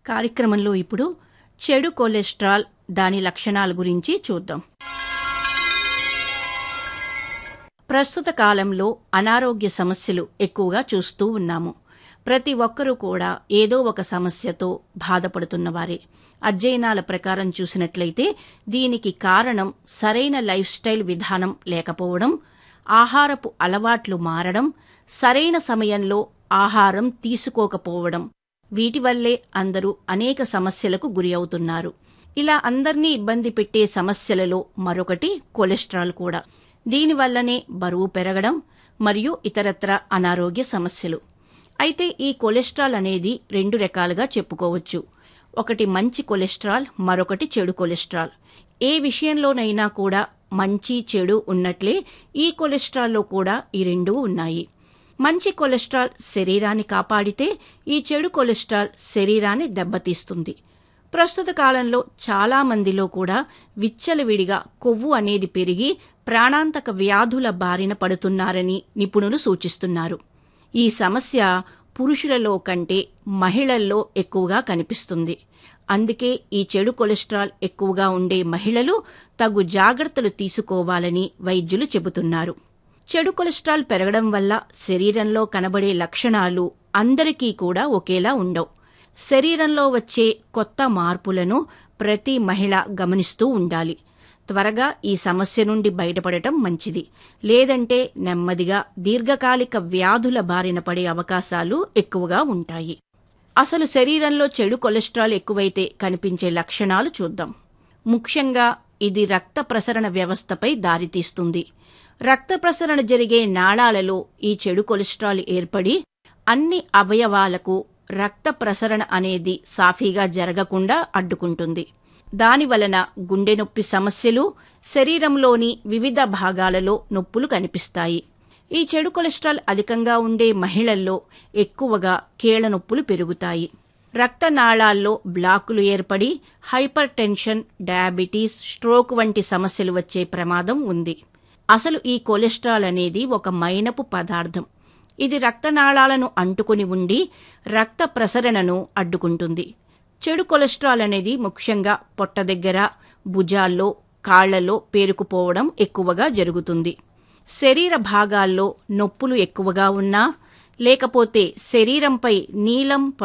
కార్యక్రమంలో ఇప్పుడు చెడు కొలెస్ట్రాల్ దాని లక్షణాల గురించి చూద్దాం ప్రస్తుత కాలంలో అనారోగ్య సమస్యలు ఎక్కువగా చూస్తూ ఉన్నాము ప్రతి ఒక్కరూ కూడా ఏదో ఒక సమస్యతో బాధపడుతున్నవారే అధ్యయనాల ప్రకారం చూసినట్లయితే దీనికి కారణం సరైన లైఫ్ స్టైల్ విధానం లేకపోవడం ఆహారపు అలవాట్లు మారడం సరైన సమయంలో ఆహారం తీసుకోకపోవడం వీటి వల్లే అందరూ అనేక సమస్యలకు గురి అవుతున్నారు ఇలా అందర్నీ ఇబ్బంది పెట్టే సమస్యలలో మరొకటి కొలెస్ట్రాల్ కూడా దీనివల్లనే బరువు పెరగడం మరియు ఇతరత్ర అనారోగ్య సమస్యలు అయితే ఈ కొలెస్ట్రాల్ అనేది రెండు రకాలుగా చెప్పుకోవచ్చు ఒకటి మంచి కొలెస్ట్రాల్ మరొకటి చెడు కొలెస్ట్రాల్ ఏ విషయంలోనైనా కూడా మంచి చెడు ఉన్నట్లే ఈ కొలెస్ట్రాల్లో కూడా ఈ రెండూ ఉన్నాయి మంచి కొలెస్ట్రాల్ శరీరాన్ని కాపాడితే ఈ చెడు కొలెస్ట్రాల్ శరీరాన్ని దెబ్బతీస్తుంది ప్రస్తుత కాలంలో చాలా మందిలో కూడా విచ్చలవిడిగా కొవ్వు అనేది పెరిగి ప్రాణాంతక వ్యాధుల బారిన పడుతున్నారని నిపుణులు సూచిస్తున్నారు ఈ సమస్య పురుషులలో కంటే మహిళల్లో ఎక్కువగా కనిపిస్తుంది అందుకే ఈ చెడు కొలెస్ట్రాల్ ఎక్కువగా ఉండే మహిళలు తగు జాగ్రత్తలు తీసుకోవాలని వైద్యులు చెబుతున్నారు చెడు కొలెస్ట్రాల్ పెరగడం వల్ల శరీరంలో కనబడే లక్షణాలు అందరికీ కూడా ఒకేలా ఉండవు శరీరంలో వచ్చే కొత్త మార్పులను ప్రతి మహిళ గమనిస్తూ ఉండాలి త్వరగా ఈ సమస్య నుండి బయటపడటం మంచిది లేదంటే నెమ్మదిగా దీర్ఘకాలిక వ్యాధుల బారిన పడే అవకాశాలు ఎక్కువగా ఉంటాయి అసలు శరీరంలో చెడు కొలెస్ట్రాల్ ఎక్కువైతే కనిపించే లక్షణాలు చూద్దాం ముఖ్యంగా ఇది రక్త ప్రసరణ వ్యవస్థపై దారితీస్తుంది రక్త ప్రసరణ జరిగే నాళాలలో ఈ చెడు కొలెస్ట్రాల్ ఏర్పడి అన్ని అవయవాలకు రక్త ప్రసరణ అనేది సాఫీగా జరగకుండా అడ్డుకుంటుంది దానివలన గుండె నొప్పి సమస్యలు శరీరంలోని వివిధ భాగాలలో నొప్పులు కనిపిస్తాయి ఈ చెడు కొలెస్ట్రాల్ అధికంగా ఉండే మహిళల్లో ఎక్కువగా కీళ్ల నొప్పులు పెరుగుతాయి రక్తనాళాల్లో బ్లాకులు ఏర్పడి హైపర్ టెన్షన్ డయాబెటీస్ స్ట్రోక్ వంటి సమస్యలు వచ్చే ప్రమాదం ఉంది అసలు ఈ కొలెస్ట్రాల్ అనేది ఒక మైనపు పదార్థం ఇది రక్తనాళాలను అంటుకుని ఉండి రక్త ప్రసరణను అడ్డుకుంటుంది చెడు కొలెస్ట్రాల్ అనేది ముఖ్యంగా పొట్ట దగ్గర భుజాల్లో కాళ్లలో పేరుకుపోవడం ఎక్కువగా జరుగుతుంది శరీర భాగాల్లో నొప్పులు ఎక్కువగా ఉన్నా లేకపోతే శరీరంపై నీలం